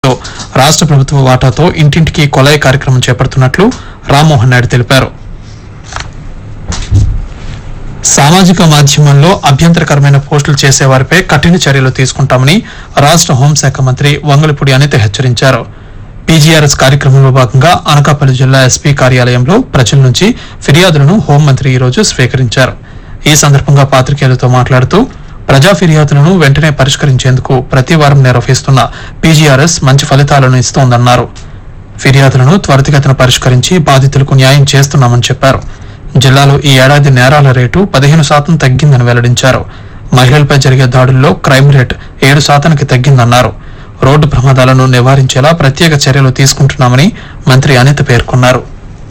లో రాష్ట్ర ప్రభుత్వ వాటాతో ఇంటింటికి కొలాయి కార్యక్రమం చేపడుతున్నట్లు రామ్మోహన్ నాయుడు తెలిపారు సామాజిక మాధ్యమంలో అభ్యంతరకరమైన పోస్టులు చేసేవారిపై కఠిన చర్యలు తీసుకుంటామని రాష్ట్ర హోంశాఖ మంత్రి వంగలపూడి అనిత హెచ్చరించారు పీజీఆర్ఎస్ కార్యక్రమంలో భాగంగా అనకాపల్లి జిల్లా ఎస్పీ కార్యాలయంలో ప్రజల నుంచి ఫిర్యాదులను హోంమంత్రి ఈ రోజు స్వీకరించారు ఈ సందర్భంగా పాత్రికేయులతో మాట్లాడుతూ ప్రజా ఫిర్యాదులను వెంటనే పరిష్కరించేందుకు ప్రతి వారం నిర్వహిస్తున్న పీజీఆర్ఎస్ మంచి ఫలితాలను ఇస్తోందన్నారు ఫిర్యాదులను త్వరితగతిన పరిష్కరించి బాధితులకు న్యాయం చేస్తున్నామని చెప్పారు జిల్లాలో ఈ ఏడాది నేరాల రేటు పదిహేను శాతం తగ్గిందని వెల్లడించారు మహిళలపై జరిగే దాడుల్లో క్రైమ్ రేట్ ఏడు శాతానికి తగ్గిందన్నారు రోడ్డు ప్రమాదాలను నివారించేలా ప్రత్యేక చర్యలు తీసుకుంటున్నామని మంత్రి అనిత పేర్కొన్నారు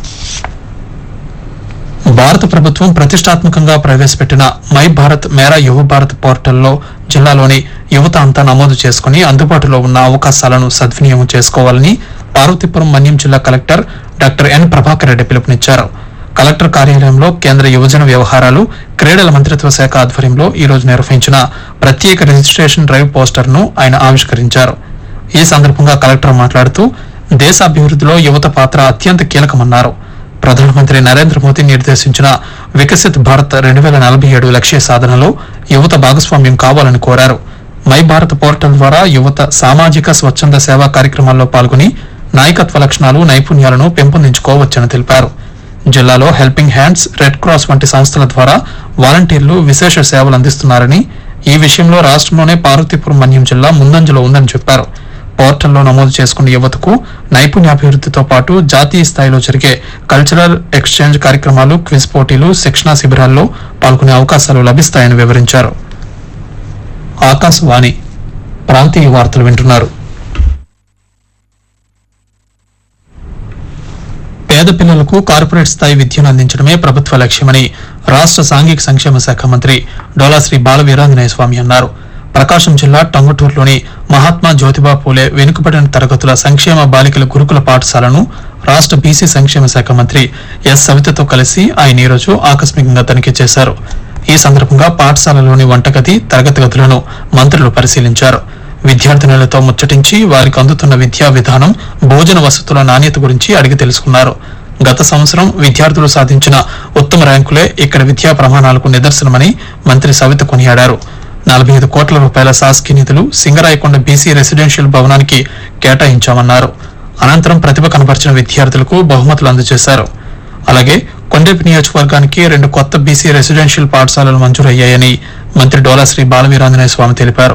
భారత ప్రభుత్వం ప్రతిష్టాత్మకంగా ప్రవేశపెట్టిన మై భారత్ మేరా యువ భారత్ పోర్టల్లో జిల్లాలోని యువత అంతా నమోదు చేసుకుని అందుబాటులో ఉన్న అవకాశాలను సద్వినియోగం చేసుకోవాలని పార్వతీపురం మన్యం జిల్లా collector doctor N Prabhakar Reddy పిలుపునిచ్చారు కలెక్టర్ కార్యాలయంలో కేంద్ర యువజన వ్యవహారాలు క్రీడల మంత్రిత్వ శాఖ ఆధ్వర్యంలో ఈ రోజు నిర్వహించిన ప్రత్యేక రిజిస్ట్రేషన్ డ్రైవ్ పోస్టర్ను ఆయన ఆవిష్కరించారు ఈ సందర్భంగా కలెక్టర్ మాట్లాడుతూ దేశ అభివృద్ధిలో యువత పాత్ర అత్యంత కీలకమన్నారు ప్రధానమంత్రి నరేంద్ర మోదీ నిర్దేశించిన వికసిత్ భారత్ రెండు వేల నలభై ఏడు లక్ష్య సాధనలో యువత భాగస్వామ్యం కావాలని కోరారు మై భారత్ పోర్టల్ ద్వారా యువత సామాజిక స్వచ్ఛంద సేవా కార్యక్రమాల్లో పాల్గొని నాయకత్వ లక్షణాలు నైపుణ్యాలను పెంపొందించుకోవచ్చని తెలిపారు జిల్లాలో హెల్పింగ్ హ్యాండ్స్ రెడ్ క్రాస్ వంటి సంస్థల ద్వారా వాలంటీర్లు విశేష సేవలు అందిస్తున్నారని ఈ విషయంలో రాష్ట్రంలోనే పార్వతీపురం మన్యం జిల్లా ముందంజలో ఉందని చెప్పారు పోర్టల్లో నమోదు చేసుకున్న యువతకు నైపుణ్యాభివృద్ధితో పాటు జాతీయ స్థాయిలో జరిగే కల్చరల్ ఎక్స్చేంజ్ కార్యక్రమాలు క్విజ్ పోటీలు శిక్షణా శిబిరాల్లో పాల్గొనే అవకాశాలు లభిస్తాయని వివరించారు ఆకాశవాణి ప్రాంతీయ వార్తలు వింటున్నారు పేద పిల్లలకు కార్పొరేట్ స్థాయి విద్యను అందించడమే ప్రభుత్వ లక్ష్యమని రాష్ట్ర సాంఘిక సంక్షేమ శాఖ మంత్రి డోలాశ్రీ బాల వీరాంజనేయ స్వామి అన్నారు ప్రకాశం జిల్లా టంగుటూరులోని మహాత్మా జ్యోతిబా పూలే వెనుకబడిన తరగతుల సంక్షేమ బాలికల గురుకుల పాఠశాలను రాష్ట్ర బీసీ సంక్షేమ శాఖ మంత్రి ఎస్ సవితతో కలిసి ఆయన ఈరోజు ఆకస్మికంగా తనిఖీ చేశారు ఈ సందర్భంగా పాఠశాలలోని వంటగది తరగతి గదులను మంత్రులు పరిశీలించారు విద్యార్థినులతో ముచ్చటించి వారికి అందుతున్న విద్యా విధానం భోజన వసతుల నాణ్యత గురించి అడిగి తెలుసుకున్నారు గత సంవత్సరం విద్యార్థులు సాధించిన ఉత్తమ ర్యాంకులే ఇక్కడ విద్యా ప్రమాణాలకు నిదర్శనమని మంత్రి సవిత కొనియాడారు నలభై ఐదు కోట్ల రూపాయల శాసకీయ నిధులు సింగరాయకొండ బీసీ రెసిడెన్షియల్ భవనానికి కేటాయించామన్నారు అనంతరం ప్రతిభ కనబరిచిన విద్యార్థులకు బహుమతులు అందజేశారు అలాగే కొండేపి నియోజకవర్గానికి రెండు కొత్త బీసీ రెసిడెన్షియల్ పాఠశాలలు మంజూరయ్యాయని మంత్రి డోలాశ్రీ బాలవీరాంజనేయ స్వామి తెలిపారు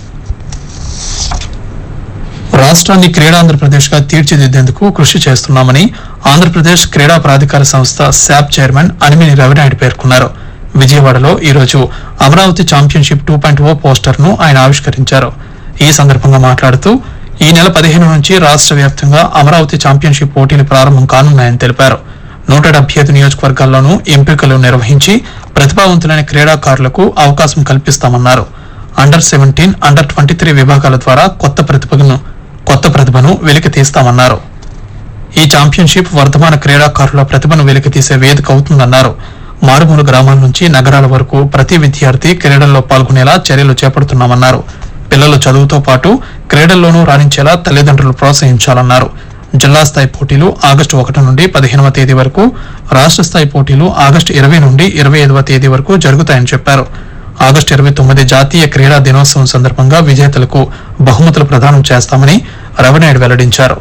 రాష్ట్రాన్ని క్రీడాంధ్రప్రదేశ్ గా తీర్చిదిద్దేందుకు కృషి చేస్తున్నామని ఆంధ్రప్రదేశ్ క్రీడా ప్రాధికార సంస్థ శాప్ చైర్మన్ అనిమిని రవినాయుడు పేర్కొన్నారు విజయవాడలో ఈ రోజు Amaravati championship two point O poster ను ఆయన ఆవిష్కరించారు ఈ సందర్భంగా మాట్లాడుతూ ఈ నెల పదిహేను నుంచి రాష్ట్ర వ్యాప్తంగా అమరావతి ఛాంపియన్షిప్ పోటీలు ప్రారంభం కానున్నాయని తెలిపారు నూట డెబ్బై ఐదు నియోజకవర్గాల్లోనూ ఎంపికలు నిర్వహించి ప్రతిభావంతులైన క్రీడాకారులకు అవకాశం కల్పిస్తామన్నారు under seventeen under twenty three విభాగాల ద్వారా కొత్త ప్రతిభను కొత్త ప్రతిభను వెలికి తీస్తామన్నారు ఈ ఛాంపియన్షిప్ వర్ధమాన క్రీడాకారుల ప్రతిభను వెలికితీసే వేదిక అవుతుందన్నారు మారుమూల గ్రామాల నుంచి నగరాల వరకు ప్రతి విద్యార్థి క్రీడల్లో పాల్గొనేలా చర్యలు చేపడుతున్నామన్నారు పిల్లలు చదువుతో పాటు క్రీడల్లోనూ రాణించేలా తల్లిదండ్రులు ప్రోత్సహించాలన్నారు జిల్లా స్థాయి పోటీలు ఆగస్టు ఒకటి నుండి పదిహేనవ తేదీ వరకు రాష్ట్ర స్థాయి పోటీలు ఆగస్టు ఇరవై నుండి ఇరవై ఐదవ తేదీ వరకు జరుగుతాయని చెప్పారు ఆగస్టు ఇరవై తొమ్మిది జాతీయ క్రీడా దినోత్సవం సందర్భంగా విజేతలకు బహుమతులు ప్రదానం చేస్తామని రవినాయుడు వెల్లడించారు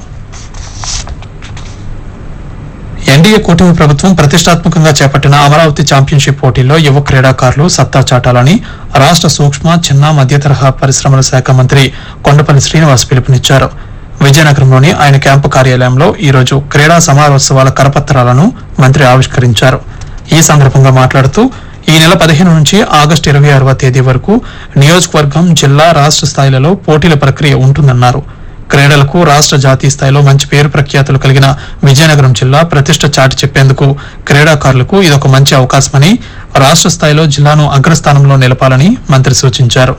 ఎన్డీఏ కూటమి ప్రభుత్వం ప్రతిష్టాత్మకంగా చేపట్టిన అమరావతి ఛాంపియన్షిప్ పోటీల్లో యువ క్రీడాకారులు సత్తా చాటాలని రాష్ట్ర సూక్ష్మ చిన్న మధ్య తరహా పరిశ్రమల శాఖ మంత్రి కొండపల్లి శ్రీనివాస్ పిలుపునిచ్చారు విజయనగరంలోని ఆయన క్యాంపు కార్యాలయంలో ఈ రోజు క్రీడా సమారోత్సవాల కరపత్రాలను మంత్రి ఆవిష్కరించారు ఈ సందర్భంగా మాట్లాడుతూ ఈ నెల పదిహేను నుంచి ఆగస్టు ఇరవై ఆరవ తేదీ వరకు నియోజకవర్గం జిల్లా రాష్ట్ర స్థాయిలలో పోటీల ప్రక్రియ ఉంటుందన్నారు క్రీడలకు రాష్ట్ర జాతీయ స్థాయిలో మంచి పేరు ప్రఖ్యాతులు కలిగిన విజయనగరం జిల్లా ప్రతిష్ట చాటి చెప్పేందుకు క్రీడాకారులకు ఇదొక మంచి అవకాశమని రాష్ట్ర స్థాయిలో జిల్లాను అగ్రస్థానంలో నిలపాలని మంత్రి సూచించారు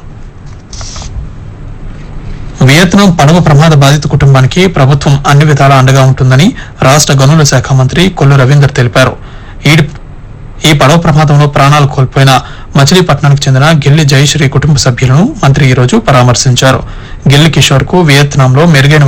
వియత్నాం పడవ ప్రమాద బాధిత కుటుంబానికి ప్రభుత్వం అన్ని విధాలా అండగా ఉంటుందని రాష్ట్ర గనుల శాఖ మంత్రి కొల్లు రవీందర్ తెలిపారు ఈ ఈ పడవ ప్రమాదంలో ప్రాణాలు కోల్పోయిన మచిలీపట్నానికి చెందిన గిల్లి జయశ్రీ కుటుంబ సభ్యులను మంత్రి ఈ రోజు పరామర్శించారు గిల్లి కిషోర్ కు వియత్నాంలో మెరుగైన